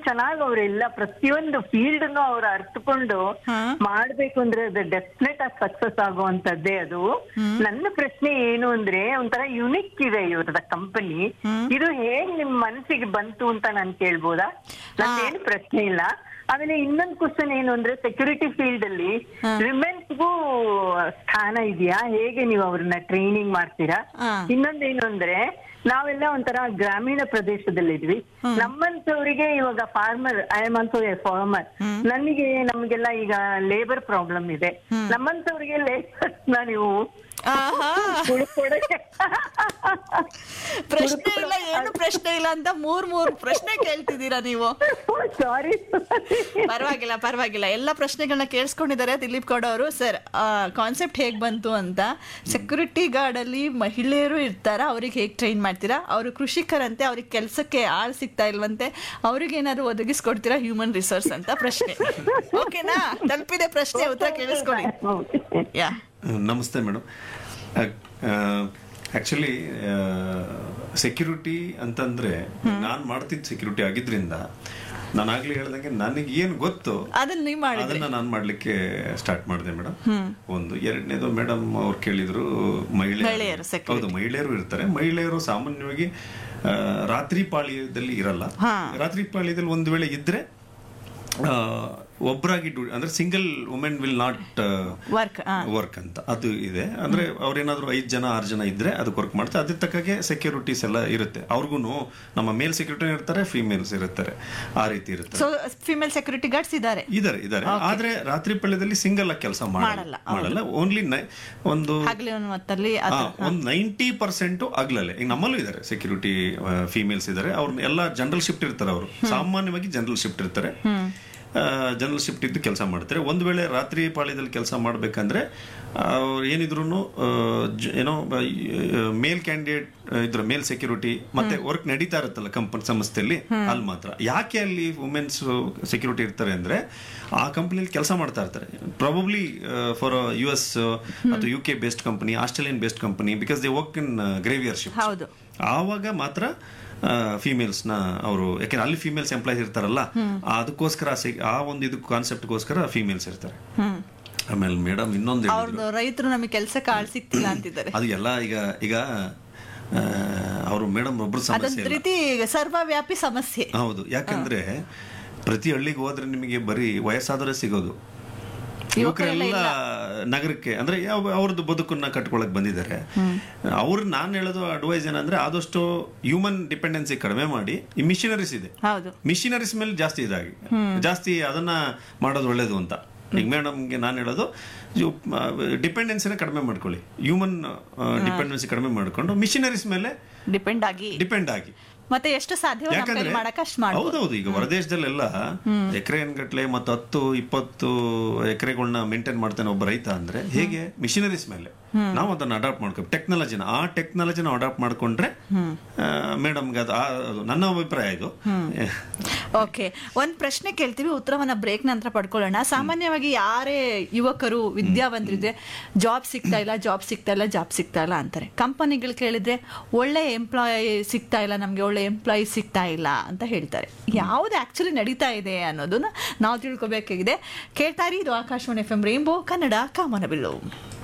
ಚೆನ್ನಾಗಿ ಅವರೆಲ್ಲ ಪ್ರತಿಯೊಂದು ಫೀಲ್ಡ್ ಅವ್ರು ಅರ್ಥಕೊಂಡು ಹಾ. ಮಾಡ್ಬೇಕು ಅಂದ್ರೆ ಅದು ಡೆಫಿನೆಟ್ ಆಗಿ ಸಕ್ಸಸ್ ಆಗುವಂತದ್ದೇ ಅದು ನನ್ನ ಪ್ರಶ್ನೆ ಏನು ಅಂದ್ರೆ ಒಂಥರ ಯುನಿಕ್ ಇದೆ ಇವ್ರದ ಕಂಪನಿ ಇದು ಹೇಗ್ ನಿಮ್ ಮನಸ್ಸಿಗೆ ಬಂತು ಅಂತ ನಾನ್ ಕೇಳ್ಬೋದಾ ನಂದೇನು ಪ್ರಶ್ನೆ ಇಲ್ಲ ಆಮೇಲೆ ಇನ್ನೊಂದು ಕ್ವಶನ್ ಏನು ಅಂದ್ರೆ ಸೆಕ್ಯೂರಿಟಿ ಫೀಲ್ಡ್ ಅಲ್ಲಿ ವಿಮೆನ್ಸ್ಗೂ ಸ್ಥಾನ ಇದೆಯಾ ಹೇಗೆ ನೀವು ಅವ್ರನ್ನ ಟ್ರೈನಿಂಗ್ ಮಾಡ್ತೀರಾ ಹಾ. ಇನ್ನೊಂದೇನು ಅಂದ್ರೆ ನಾವೆಲ್ಲ ಒಂಥರ ಗ್ರಾಮೀಣ ಪ್ರದೇಶದಲ್ಲಿದ್ವಿ ನಮ್ಮಂತವರಿಗೆ ಇವಾಗ farmer I am also a farmer ನನಗೆ ನಮ್ಗೆಲ್ಲ ಈಗ ಲೇಬರ್ ಪ್ರಾಬ್ಲಮ್ ಇದೆ ನಮ್ಮಂತವ್ರಿಗೆ ಲೇಬರ್ ನೀವು ಆಹಾ ಹುಡುಕೊಡಕ್ಕೆ ಪ್ರಶ್ನೆ ಇಲ್ಲ ಏನು ಪ್ರಶ್ನೆ ಇಲ್ಲ ಅಂತ ಮೂರ್ ಮೂರ್ ಪ್ರಶ್ನೆ ಕೇಳ್ತಿದ್ದೀರಾ ನೀವು ಸಾರಿ ಪರವಾಗಿಲ್ಲ ಪರವಾಗಿಲ್ಲ ಎಲ್ಲ ಪ್ರಶ್ನೆಗಳನ್ನ ಕೇಳಿಸ್ಕೊಂಡಿದ್ದಾರೆ ದಿಲೀಪ್ ಗೌಡ ಅವರು ಸರ್ ಕಾನ್ಸೆಪ್ಟ್ ಹೇಗೆ ಬಂತು ಅಂತ ಸೆಕ್ಯೂರಿಟಿ ಗಾರ್ಡಲ್ಲಿ ಮಹಿಳೆಯರು ಇರ್ತಾರ ಅವ್ರಿಗೆ ಹೇಗೆ ಟ್ರೈನ್ ಮಾಡ್ತೀರಾ ಅವರು ಕೃಷಿಕರಂತೆ ಅವ್ರಿಗೆ ಕೆಲಸಕ್ಕೆ ಆಳ್ ಸಿಗ್ತಾ ಇಲ್ವಂತೆ ಅವ್ರಿಗೆ ಏನಾದ್ರು ಒದಗಿಸ್ಕೊಡ್ತೀರಾ ಹ್ಯೂಮನ್ ರಿಸೋರ್ಸ್ ಅಂತ ಪ್ರಶ್ನೆ ಓಕೆನಾ ತಲುಪಿದೆ ಪ್ರಶ್ನೆ ಉತ್ತರ ಕೇಳಿಸ್ಕೊಳ್ಳಿ ಯಾ ನಮಸ್ತೆ ಮೇಡಮ್ ಆಕ್ಚುಲಿ ಸೆಕ್ಯೂರಿಟಿ ಅಂತಂದ್ರೆ ನಾನು ಮಾಡ್ತಿದ್ದ ಸೆಕ್ಯೂರಿಟಿ ಆಗಿದ್ರಿಂದ ನಾನು ಆಗ್ಲೇ ಹೇಳ್ದಂಗೆ ನನಗೆ ಏನು ಗೊತ್ತು ಅದನ್ನ ನೀವು ಮಾಡಿದ್ರಿ ಅದನ್ನ ನಾನು ಮಾಡ್ಲಿಕ್ಕೆ ಸ್ಟಾರ್ಟ್ ಮಾಡಿದೆ ಮೇಡಮ್ ಒಂದು ಎರಡನೇದು ಮೇಡಮ್ ಅವ್ರು ಕೇಳಿದ್ರು ಮಹಿಳೆಯರು, ಮಹಿಳೆಯರು security. ಹೌದು ಮಹಿಳೆಯರು ಇರ್ತಾರೆ ಮಹಿಳೆಯರು ಸಾಮಾನ್ಯವಾಗಿ ಆ, ರಾತ್ರಿ ಪಾಳ್ಯದಲ್ಲಿ ಇರಲ್ಲ ಹಾ. ರಾತ್ರಿ ಪಾಳ್ಯದಲ್ಲಿ ಒಂದು ವೇಳೆ ಇದ್ರೆ ಆ, ಒಬ್ರಾಗಿ ಡು- ಅಂದ್ರೆ single women will not work work ಅಂತ ಅದು ಇದೆ ಅಂದ್ರೆ ಅವ್ರೇನಾದ್ರು ಐದ್ ಜನ ಆರು ಜನ ಇದ್ರೆ ಅದಕ್ಕೆ ವರ್ಕ್ ಮಾಡ್ತಾರೆ ಅದ್ರ ತಕ್ಕಾಗೆ ಸೆಕ್ಯೂರಿಟೀಸ್ ಎಲ್ಲ ಇರುತ್ತೆ ಅವ್ರಿಗೂ ನಮ್ಮ ಮೇಲ್ ಸೆಕ್ಯೂರಿಟಿ ಇರ್ತಾರೆ ಫಿಮೇಲ್ಸ್ ಇರ್ತಾರೆ ಆ ರೀತಿ ಇರುತ್ತೆ ಸೊ ಫಿಮೇಲ್ ಸೆಕ್ಯೂರಿಟಿ ಗಾರ್ಡ್ಸ್ ಇದ್ದಾರೆ ಇದಾರೆ ಇದಾರೆ ಆದ್ರೆ ರಾತ್ರಿ ಪಳ್ಯದಲ್ಲಿ ಸಿಂಗಲ್ ಆಗಿ ಕೆಲಸ ಮಾಡಲ್ಲ, ಮಾಡಲ್ಲ ಮಾಡಲ್ಲ ಓನ್ಲಿ ಒಂದು ಹಗಲಿ ಹೊತ್ತಲ್ಲಿ ಆ, ಒಂದ್ ನೈಂಟಿ ಪರ್ಸೆಂಟ್ ಆಗ್ಲಲ್ಲೇ ಈಗ ನಮ್ಮಲ್ಲೂ ಇದಾರೆ ಸೆಕ್ಯೂರಿಟಿ ಫಿಮೇಲ್ಸ್ ಇದಾರೆ ಅವ್ರನ್ನ ಎಲ್ಲ ಜನರಲ್ ಶಿಫ್ಟ್ ಇರ್ತಾರೆ ಅವರು ಸಾಮಾನ್ಯವಾಗಿ ಜನರಲ್ ಶಿಫ್ಟ್ ಇರ್ತಾರೆ ಜನರಲ್ ಶಿಫ್ಟ್ ಇದ್ದು ಕೆಲಸ ಮಾಡ್ತಾರೆ ಒಂದ್ ವೇಳೆ ರಾತ್ರಿ ಪಾಳ್ಯದಲ್ಲಿ ಕೆಲಸ ಮಾಡ್ಬೇಕಂದ್ರೆ ಅವ್ರು ಏನಿದ್ರು ಏನೋ ಮೇಲ್ ಕ್ಯಾಂಡಿಡೇಟ್ ಇದ್ರ ಮೇಲ್ ಸೆಕ್ಯೂರಿಟಿ ಮತ್ತೆ ವರ್ಕ್ ನಡೀತಾ ಇರುತ್ತಲ್ಲ ಕಂಪನಿ ಸಂಸ್ಥೆಯಲ್ಲಿ ಅಲ್ಲಿ ಮಾತ್ರ ಯಾಕೆ ಅಲ್ಲಿ ವುಮೆನ್ಸ್ ಸೆಕ್ಯೂರಿಟಿ ಇರ್ತಾರೆ ಅಂದ್ರೆ ಆ ಕಂಪನಿಯಲ್ಲಿ ಕೆಲಸ ಮಾಡ್ತಾ ಇರ್ತಾರೆ ಪ್ರಾಬಬ್ಲಿ ಫಾರ್ ಯು ಎಸ್ ಅಥವಾ U K based company Australian based company because they work in graveyard shift ಹೌದು ಆವಾಗ ಮಾತ್ರ ಫಿಮೇಲ್ಸ್ ನ ಅವರು ಯಾಕೆಂದ್ರೆ ಅಲ್ಲಿ ಫಿಮೇಲ್ಸ್ ಎಂಪ್ಲಾಯ್ಸ್ ಇರ್ತಾರಲ್ಲ ಅದಕ್ಕೋಸ್ಕರ ಸೆ- ಆ ಒಂದು ಇದು ಕಾನ್ಸೆಪ್ಟ್ಗೋಸ್ಕರ ಫಿಮೇಲ್ಸ್ ಇರ್ತಾರೆ ಆಮೇಲೆ ಮೇಡಮ್ ಇನ್ನೊಂದು ಹೇಳಿದ್ರು. ಅವ್ರದ್ದು ರೈತರು ನಮಗೆ ಕೆಲಸಕ್ಕೆ ಆಳ್ ಸಿಗ್ತಿಲ್ಲ ಅಂತಿದ್ದಾರೆ ಅದು ಎಲ್ಲ ಈಗ ಈಗ ಅವರು ಮೇಡಮ್ ಒಬ್ರು ಸಮಸ್ಯೆ ಅದೊಂದು ಇಲ್ಲ ರೀತಿ ಸರ್ವವ್ಯಾಪಿ ಸಮಸ್ಯೆ ಹೌದು ಯಾಕಂದ್ರೆ ಪ್ರತಿ ಹಳ್ಳಿಗೆ ಹೋದ್ರೆ ನಿಮಗೆ ಬರೀ ವಯಸ್ಸಾದವರೇ ಸಿಗೋದು ಯುವಕರೆಲ್ಲ ನಗರಕ್ಕೆ ಅಂದ್ರೆ ಯಾವ ಅವ್ರದ್ದು ಬದುಕನ್ನ ಕಟ್ಕೊಳಕ್ ಬಂದಿದ್ದಾರೆ ಅವ್ರು ನಾನು ಹೇಳೋದು ಅಡ್ವೈಸ್ ಏನಂದ್ರೆ ಆದಷ್ಟು ಹ್ಯೂಮನ್ ಡಿಪೆಂಡೆನ್ಸಿ ಕಡಿಮೆ ಮಾಡಿ ಈ ಮಿಷನರೀಸ್ ಇದೆ ಹೌದು ಮಿಷನರೀಸ್ ಮೇಲೆ ಜಾಸ್ತಿ ಇದಾಗಿ ಜಾಸ್ತಿ ಅದನ್ನ ಮಾಡೋದು ಒಳ್ಳೇದು ಅಂತ ಈಗ ಮೇಡಮ್ಗೆ ನಾನು ಹೇಳೋದು ಡಿಪೆಂಡೆನ್ಸಿನ ಕಡಿಮೆ ಮಾಡ್ಕೊಳ್ಳಿ ಹ್ಯೂಮನ್ ಡಿಪೆಂಡೆನ್ಸಿ ಕಡಿಮೆ ಮಾಡ್ಕೊಂಡು ಮಿಷನರೀಸ್ ಮೇಲೆ ಡಿಪೆಂಡ್ ಆಗಿ ಡಿಪೆಂಡ್ ಆಗಿ ಮತ್ತೆ ಎಷ್ಟು ಸಾಧ್ಯವೋ ನಮ್ಮ ಕೈಲಿ ಮಾಡಕ್ ಅಷ್ಟು ಮಾಡ್ಬೋದು ಹೌದೌದು ಈಗ ಹೊರದೇಶದಲ್ಲೆಲ್ಲ ಎಕರೆ ಗಟ್ಲೆ ಮತ್ತು ಹತ್ತು ಇಪ್ಪತ್ತು ಎಕರೆಗಳನ್ನ ಮೇಂಟೈನ್ ಮಾಡ್ತಾನೆ ಒಬ್ಬ ರೈತ ಅಂದ್ರೆ ಹೇಗೆ ಮಿಷನರೀಸ್ ಮೇಲೆ ನಾವು ಅದನ್ನ ಅಡಾಪ್ಟ್ ಮಾಡ್ಕೊ ಟೆಕ್ನಾಲಜಿನ ಆ ಟೆಕ್ನಾಲಜಿನ ಅಡಾಪ್ಟ್ ಮಾಡ್ಕೊಂಡ್ರೆ ಮೇಡಮ್ಗೆ ಅದು ಆ- ಅದು ನನ್ನ ಅಭಿಪ್ರಾಯ ಇದು ಓಕೆ ಒಂದ್ ಪ್ರಶ್ನೆ ಕೇಳ್ತೀವಿ ಉತ್ತರವನ್ನ ಬ್ರೇಕ್ ನಂತರ ಪಡ್ಕೊಳ್ಳೋಣ ಸಾಮಾನ್ಯವಾಗಿ ಯಾರೇ ಯುವಕರು ವಿದ್ಯಾವಂತರಿದ್ರೆ ಜಾಬ್ ಸಿಗ್ತಾ ಇಲ್ಲ ಜಾಬ್ ಸಿಗ್ತಾ ಇಲ್ಲ ಜಾಬ್ ಸಿಗ್ತಾ ಇಲ್ಲ ಅಂತಾರೆ ಕಂಪನಿಗಳು ಕೇಳಿದ್ರೆ ಒಳ್ಳೆ ಎಂಪ್ಲಾಯ್ ಸಿಗ್ತಾ ಇಲ್ಲ ನಮ್ಗೆ ಒಳ್ಳೆ ಎಂಪ್ಲಾಯಿ ಸಿಗ್ತಾ ಇಲ್ಲ ಅಂತ ಹೇಳ್ತಾರೆ ಯಾವ್ದು ಆಕ್ಚುಲಿ ನಡೀತಾ ಇದೆ ಅನ್ನೋದನ್ನ ನಾವು ತಿಳ್ಕೊಬೇಕಾಗಿದೆ ಕೇಳ್ತಾರಿ ಇದು Akashvani F M rainbow Kannada ಕಾಮನಬಿಲ್ಲು